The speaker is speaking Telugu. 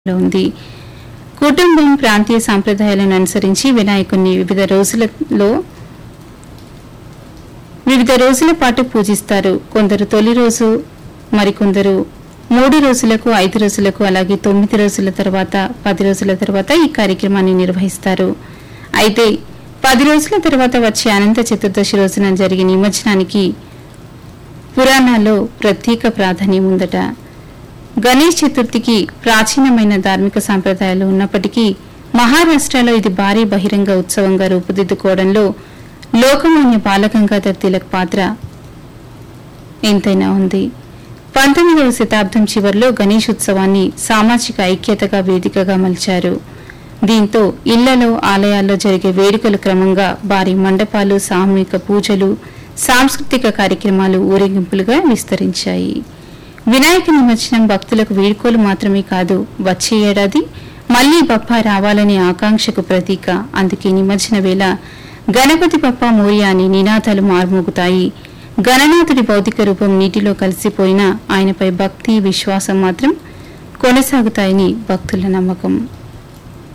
లో ఉంది కుటుంబం ప్రాంతీయ సాంప్రదాయాలను అనుసరించి వినాయకుణ్ణి వివిధ రోజులలో వివిధ రోజుల పాటు పూజిస్తారు కొందరు తొలి రోజు మరికొందరు మూడు రోజులకు ఐదు రోజులకు అలాగే తొమ్మిది రోజుల తర్వాత పది రోజుల తర్వాత ఈ కార్యక్రమాన్ని నిర్వహిస్తారు అయితే పది రోజుల తర్వాత వచ్చే అనంత చతుర్దశి రోజున జరిగే నిమజ్జనానికి పురాణాల్లో ప్రత్యేక ప్రాధాన్యం ఉందట గణేష్ చతుర్థికి ప్రాచీనమైన ధార్మిక సాంప్రదాయాలు ఉన్నప్పటికీ మహారాష్ట్రలో ఇది భారీ బహిరంగ ఉత్సవంగా రూపుదిద్దుకోవడంలో లోకమాన్య బాలగంగాధర్ తిలక్ పాత్ర ఎంతైనా ఉంది పంతొమ్మిదవ శతాబ్దం చివరిలో గణేష్ ఉత్సవాన్ని సామాజిక ఐక్యతగా వేదికగా మలిచారు దీంతో ఇళ్లలో ఆలయాల్లో జరిగే వేడుకలు క్రమంగా భారీ మండపాలు సామూహిక పూజలు సాంస్కృతిక కార్యక్రమాలు ఊరేగింపులుగా విస్తరించాయి వినాయక నిమజ్జనం భక్తులకు వీడ్కోలు మాత్రమే కాదు వచ్చే ఏడాది మళ్లీ బప్ప రావాలనే ఆకాంక్షకు ప్రతీక అందుకే నిమజ్జన వేళ గణపతి బప్ప మోరియా అని నినాదాలు మార్మోగుతాయి గణనాథుడి భౌతిక రూపం నీటిలో కలిసిపోయినా ఆయనపై భక్తి విశ్వాసం మాత్రం కొనసాగుతాయని భక్తుల నమ్మకం